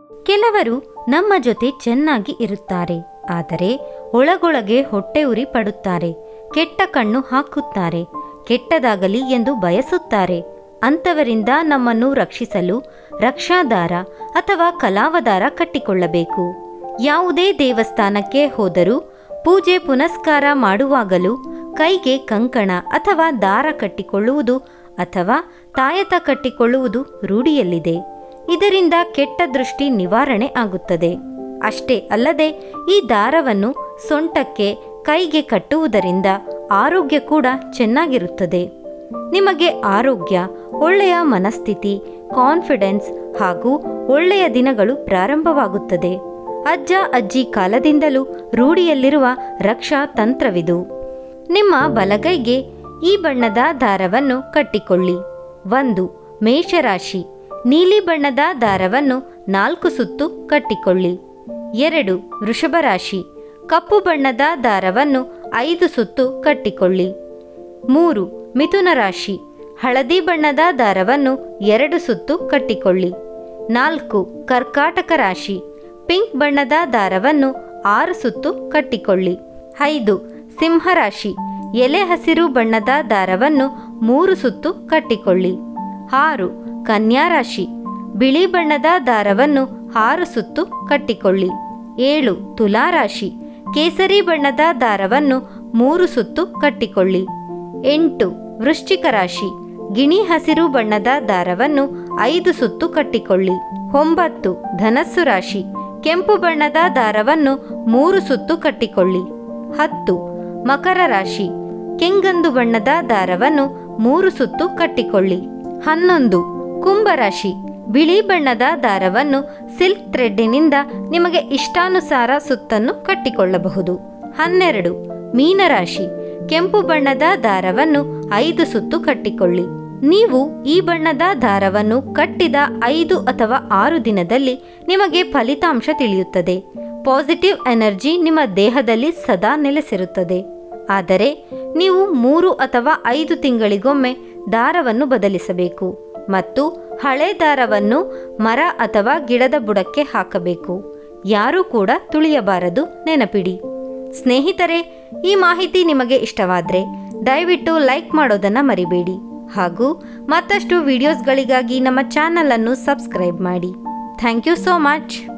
ಕೆಲವರು ನಮ್ಮ ಜೊತೆ ಚೆನ್ನಾಗಿ ಇರುತ್ತಾರೆ ಆದರೆ ಒಳಗೊಳಗೆ ಹೊಟ್ಟೆ ಉರಿ ಪಡುತ್ತಾರೆ ಕೆಟ್ಟ ಕಣ್ಣು ಹಾಕುತ್ತಾರೆ ಕೆಟ್ಟದಾಗಲಿ ಎಂದು ಬಯಸುತ್ತಾರೆ ಅಂಥವರಿಂದ ನಮ್ಮನ್ನು ರಕ್ಷಿಸಲು ರಕ್ಷಾದಾರ ಅಥವಾ ಕಲಾವದಾರ ಕಟ್ಟಿಕೊಳ್ಳಬೇಕು ಯಾವುದೇ ದೇವಸ್ಥಾನಕ್ಕೆ ಹೋದರೂ ಪೂಜೆ ಪುನಸ್ಕಾರ ಮಾಡುವಾಗಲೂ ಕೈಗೆ ಕಂಕಣ ಅಥವಾ ದಾರ ಕಟ್ಟಿಕೊಳ್ಳುವುದು ಅಥವಾ ತಾಯತ ಕಟ್ಟಿಕೊಳ್ಳುವುದು ರೂಢಿಯಲ್ಲಿದೆ ಇದರಿಂದ ಕೆಟ್ಟ ದೃಷ್ಟಿ ನಿವಾರಣೆ ಆಗುತ್ತದೆ ಅಷ್ಟೇ ಅಲ್ಲದೆ ಈ ದಾರವನ್ನು ಸೊಂಟಕ್ಕೆ ಕೈಗೆ ಕಟ್ಟುವುದರಿಂದ ಆರೋಗ್ಯ ಕೂಡ ಚೆನ್ನಾಗಿರುತ್ತದೆ ನಿಮಗೆ ಆರೋಗ್ಯ ಒಳ್ಳೆಯ ಮನಸ್ಥಿತಿ ಕಾನ್ಫಿಡೆನ್ಸ್ ಹಾಗೂ ಒಳ್ಳೆಯ ದಿನಗಳು ಪ್ರಾರಂಭವಾಗುತ್ತದೆ ಅಜ್ಜ ಅಜ್ಜಿ ಕಾಲದಿಂದಲೂ ರೂಢಿಯಲ್ಲಿರುವ ರಕ್ಷಾ ತಂತ್ರವಿದು ನಿಮ್ಮ ಬಲಗೈಗೆ ಈ ಬಣ್ಣದ ದಾರವನ್ನು ಕಟ್ಟಿಕೊಳ್ಳಿ ಒಂದು ಮೇಷರಾಶಿ ನೀಲಿ ಬಣ್ಣದ ದಾರವನ್ನು ನಾಲ್ಕು ಸುತ್ತು ಕಟ್ಟಿಕೊಳ್ಳಿ ಎರಡು ವೃಷಭ ರಾಶಿ ಕಪ್ಪು ಬಣ್ಣದ ದಾರವನ್ನು ಐದು ಸುತ್ತು ಕಟ್ಟಿಕೊಳ್ಳಿ ಮೂರು ಮಿಥುನ ರಾಶಿ ಹಳದಿ ಬಣ್ಣದ ದಾರವನ್ನು ಎರಡು ಸುತ್ತು ಕಟ್ಟಿಕೊಳ್ಳಿ ನಾಲ್ಕು ಕರ್ಕಾಟಕ ರಾಶಿ ಪಿಂಕ್ ಬಣ್ಣದ ದಾರವನ್ನು ಆರು ಸುತ್ತು ಕಟ್ಟಿಕೊಳ್ಳಿ ಐದು ಸಿಂಹರಾಶಿ ಎಲೆ ಹಸಿರು ಬಣ್ಣದ ದಾರವನ್ನು ಮೂರು ಸುತ್ತು ಕಟ್ಟಿಕೊಳ್ಳಿ ಆರು ಕನ್ಯಾ ರಾಶಿ ಬಿಳಿ ಬಣ್ಣದ ದಾರವನ್ನು ಆರು ಸುತ್ತು ಕಟ್ಟಿಕೊಳ್ಳಿ ಏಳು ತುಲಾರಾಶಿ ಕೇಸರಿ ಬಣ್ಣದ ದಾರವನ್ನು ಮೂರು ಸುತ್ತು ಕಟ್ಟಿಕೊಳ್ಳಿ ಎಂಟು ವೃಶ್ಚಿಕ ರಾಶಿ ಗಿಣಿ ಹಸಿರು ಬಣ್ಣದ ದಾರವನ್ನು ಐದು ಸುತ್ತು ಕಟ್ಟಿಕೊಳ್ಳಿ ಒಂಬತ್ತು ಧನಸ್ಸು ರಾಶಿ ಕೆಂಪು ಬಣ್ಣದ ದಾರವನ್ನು ಮೂರು ಸುತ್ತು ಕಟ್ಟಿಕೊಳ್ಳಿ ಹತ್ತು ಮಕರ ರಾಶಿ ಕೆಂಗಂದು ಬಣ್ಣದ ದಾರವನ್ನು ಮೂರು ಸುತ್ತು ಕಟ್ಟಿಕೊಳ್ಳಿ ಹನ್ನೊಂದು ಕುಂಭರಾಶಿ ಬಿಳಿ ಬಣ್ಣದ ದಾರವನ್ನು ಸಿಲ್ಕ್ ಥ್ರೆಡ್ಡಿನಿಂದ ನಿಮಗೆ ಇಷ್ಟಾನುಸಾರ ಸುತ್ತನ್ನು ಕಟ್ಟಿಕೊಳ್ಳಬಹುದು ಹನ್ನೆರಡು ಮೀನರಾಶಿ ಕೆಂಪು ಬಣ್ಣದ ದಾರವನ್ನು ಐದು ಸುತ್ತು ಕಟ್ಟಿಕೊಳ್ಳಿ ನೀವು ಈ ಬಣ್ಣದ ದಾರವನ್ನು ಕಟ್ಟಿದ ಐದು ಅಥವಾ ಆರು ದಿನದಲ್ಲಿ ನಿಮಗೆ ಫಲಿತಾಂಶ ತಿಳಿಯುತ್ತದೆ ಪಾಸಿಟಿವ್ ಎನರ್ಜಿ ನಿಮ್ಮ ದೇಹದಲ್ಲಿ ಸದಾ ನೆಲೆಸಿರುತ್ತದೆ ಆದರೆ ನೀವು ಮೂರು ಅಥವಾ ಐದು ತಿಂಗಳಿಗೊಮ್ಮೆ ದಾರವನ್ನು ಬದಲಿಸಬೇಕು ಮತ್ತು ಹಳೆ ದಾರವನ್ನು ಮರ ಅಥವಾ ಗಿಡದ ಬುಡಕ್ಕೆ ಹಾಕಬೇಕು ಯಾರೂ ಕೂಡ ತುಳಿಯಬಾರದು ನೆನಪಿಡಿ ಸ್ನೇಹಿತರೆ ಈ ಮಾಹಿತಿ ನಿಮಗೆ ಇಷ್ಟವಾದರೆ ದಯವಿಟ್ಟು ಲೈಕ್ ಮಾಡೋದನ್ನು ಮರಿಬೇಡಿ ಹಾಗೂ ಮತ್ತಷ್ಟು ವಿಡಿಯೋಸ್ಗಳಿಗಾಗಿ ನಮ್ಮ ಚಾನಲನ್ನು ಸಬ್ಸ್ಕ್ರೈಬ್ ಮಾಡಿ ಥ್ಯಾಂಕ್ ಯು ಸೋ ಮಚ್